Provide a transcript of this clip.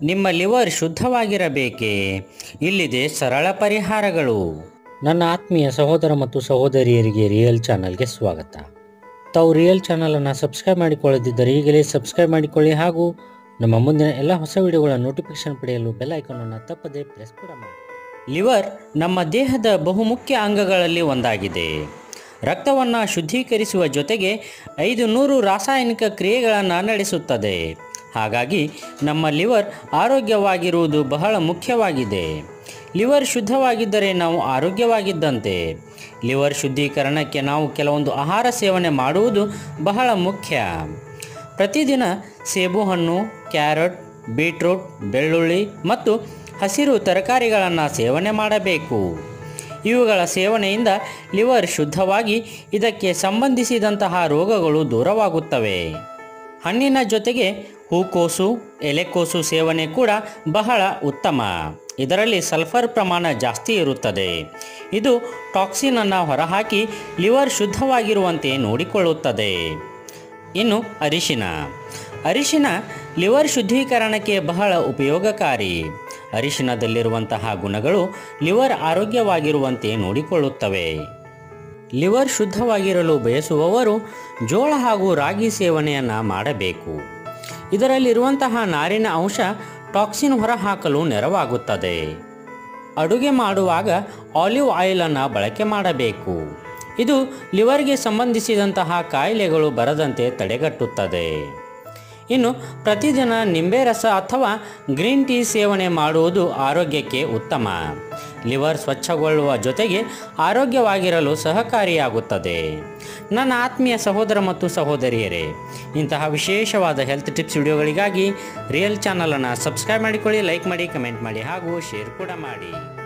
ನಿಮ್ಮ ಲಿವರ್ ಶುದ್ಧವಾಗಿರಬೇಕೇ ಇಲ್ಲಿದೆ ಸರಳ ಪರಿಹಾರಗಳು ನನ್ನ ಆತ್ಮೀಯ ಸಹೋದರ ಮತ್ತು ಸಹೋದರಿಯರಿಗೆ ರಿಯಲ್ ಚಾನಲ್ಗೆ ಸ್ವಾಗತ ತಾವು ರಿಯಲ್ ಚಾನಲನ್ನು ಸಬ್ಸ್ಕ್ರೈಬ್ ಮಾಡಿಕೊಳ್ಳದಿದ್ದರೆ ಈಗಲೇ ಸಬ್ಸ್ಕ್ರೈಬ್ ಮಾಡಿಕೊಳ್ಳಿ ಹಾಗೂ ನಮ್ಮ ಮುಂದಿನ ಎಲ್ಲ ಹೊಸ ವಿಡಿಯೋಗಳ ನೋಟಿಫಿಕೇಶನ್ ಪಡೆಯಲು ಬೆಲ್ ಐಕಾನನ್ನು ತಪ್ಪದೆ ಪ್ರೆಸ್ ಕೂಡ ಮಾಡಿ ಲಿವರ್ ನಮ್ಮ ದೇಹದ ಬಹುಮುಖ್ಯ ಅಂಗಗಳಲ್ಲಿ ಒಂದಾಗಿದೆ ರಕ್ತವನ್ನು ಶುದ್ಧೀಕರಿಸುವ ಜೊತೆಗೆ ಐದು ನೂರು ರಾಸಾಯನಿಕ ಕ್ರಿಯೆಗಳನ್ನು ನಡೆಸುತ್ತದೆ ಹಾಗಾಗಿ ನಮ್ಮ ಲಿವರ್ ಆರೋಗ್ಯವಾಗಿರುವುದು ಬಹಳ ಮುಖ್ಯವಾಗಿದೆ ಲಿವರ್ ಶುದ್ಧವಾಗಿದ್ದರೆ ನಾವು ಆರೋಗ್ಯವಾಗಿದ್ದಂತೆ ಲಿವರ್ ಶುದ್ಧೀಕರಣಕ್ಕೆ ನಾವು ಕೆಲವೊಂದು ಆಹಾರ ಸೇವನೆ ಮಾಡುವುದು ಬಹಳ ಮುಖ್ಯ ಪ್ರತಿದಿನ ಸೇಬು ಹಣ್ಣು ಕ್ಯಾರೆಟ್ ಬೀಟ್ರೂಟ್ ಬೆಳ್ಳುಳ್ಳಿ ಮತ್ತು ಹಸಿರು ತರಕಾರಿಗಳನ್ನು ಸೇವನೆ ಮಾಡಬೇಕು ಇವುಗಳ ಸೇವನೆಯಿಂದ ಲಿವರ್ ಶುದ್ಧವಾಗಿ ಇದಕ್ಕೆ ಸಂಬಂಧಿಸಿದಂತಹ ರೋಗಗಳು ದೂರವಾಗುತ್ತವೆ ಹಣ್ಣಿನ ಜೊತೆಗೆ ಹೂಕೋಸು ಎಲೆಕೋಸು ಸೇವನೆ ಕೂಡ ಬಹಳ ಉತ್ತಮ ಇದರಲ್ಲಿ ಸಲ್ಫರ್ ಪ್ರಮಾಣ ಜಾಸ್ತಿ ಇರುತ್ತದೆ ಇದು ಟಾಕ್ಸಿನನ್ನು ಹೊರಹಾಕಿ ಲಿವರ್ ಶುದ್ಧವಾಗಿರುವಂತೆ ನೋಡಿಕೊಳ್ಳುತ್ತದೆ ಇನ್ನು ಅರಿಶಿನ ಅರಿಶಿನ ಲಿವರ್ ಶುದ್ಧೀಕರಣಕ್ಕೆ ಬಹಳ ಉಪಯೋಗಕಾರಿ ಅರಿಶಿನದಲ್ಲಿರುವಂತಹ ಗುಣಗಳು ಲಿವರ್ ಆರೋಗ್ಯವಾಗಿರುವಂತೆ ನೋಡಿಕೊಳ್ಳುತ್ತವೆ ಲಿವರ್ ಶುದ್ಧವಾಗಿರಲು ಬಯಸುವವರು ಜೋಳ ಹಾಗೂ ರಾಗಿ ಸೇವನೆಯನ್ನು ಮಾಡಬೇಕು ಇದರಲ್ಲಿರುವಂತಹ ನಾರಿನ ಅಂಶ ಟಾಕ್ಸಿನ್ ಹೊರಹಾಕಲು ನೆರವಾಗುತ್ತದೆ ಅಡುಗೆ ಮಾಡುವಾಗ ಆಲಿವ್ ಆಯಿಲನ್ನು ಬಳಕೆ ಮಾಡಬೇಕು ಇದು ಲಿವರ್ಗೆ ಸಂಬಂಧಿಸಿದಂತಹ ಕಾಯಿಲೆಗಳು ಬರದಂತೆ ತಡೆಗಟ್ಟುತ್ತದೆ ಇನ್ನು ಪ್ರತಿದಿನ ನಿಂಬೆ ರಸ ಅಥವಾ ಗ್ರೀನ್ ಟೀ ಸೇವನೆ ಮಾಡುವುದು ಆರೋಗ್ಯಕ್ಕೆ ಉತ್ತಮ ಲಿವರ್ ಸ್ವಚ್ಛಗೊಳ್ಳುವ ಜೊತೆಗೆ ಆರೋಗ್ಯವಾಗಿರಲು ಸಹಕಾರಿಯಾಗುತ್ತದೆ ನನ್ನ ಆತ್ಮೀಯ ಸಹೋದರ ಮತ್ತು ಸಹೋದರಿಯರೇ ಇಂತಹ ವಿಶೇಷವಾದ ಹೆಲ್ತ್ ಟಿಪ್ಸ್ ವಿಡಿಯೋಗಳಿಗಾಗಿ ರಿಯಲ್ ಚಾನಲನ್ನು ಸಬ್ಸ್ಕ್ರೈಬ್ ಮಾಡಿಕೊಳ್ಳಿ ಲೈಕ್ ಮಾಡಿ ಕಮೆಂಟ್ ಮಾಡಿ ಹಾಗೂ ಶೇರ್ ಕೂಡ ಮಾಡಿ